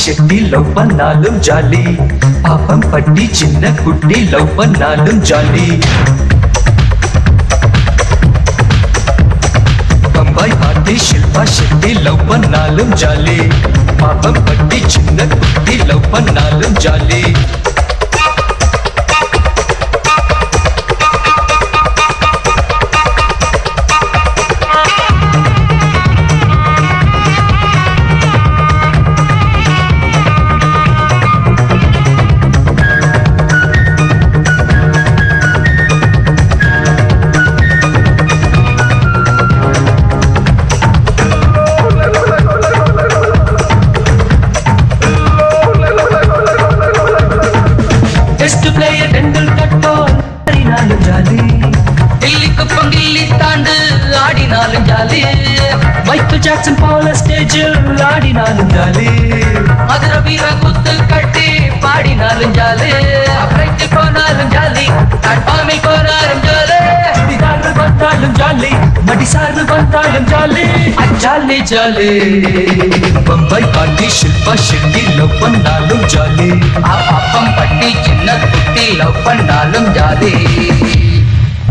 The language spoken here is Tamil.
ஷெட்டி லவ் பண்ணாலும் ஜாலி பாப்பம் பட்டி சின்ன குட்டி லவ் பண்ணாலும் ஜாலி பம்பாய் பாட்டி ஷில்பா ஷெட்டி லவ் பண்ணாலும் ஜாலி பாப்பம் பட்டி சின்ன குட்டி லவ் பண்ணாலும் ஜாலி டெஸ்ட் பிளேயர் டெண்டுல்கர் போல் ஆடினாலும் ஜாலி கில்லிக்கு பங்கில்லி தாண்டு ஆடினாலும் ஜாலி மைக்கேல் ஜாக்சன் போல ஸ்டேஜில் ஆடினாலும் ஜாலி மதுர வீர குத்து கட்டி பாடினாலும் ஜாலி அப்ரைட்டு போனாலும் ஜாலி கட்பாமில் போனாலும் ஜாலி சுடிதார்கள் வந்தாலும் ஜாலி மடிசாறு வந்தாலும் ஜாலி ஜாலி ஜாலி பம்பாய் பாட்டி ஷில்பா ஷெட்டி லவ் பண்ணாலும் ஜாலி அப்பம் பட்டி சின்ன குட்டி லவ் பண்ணாலும் ஜாலி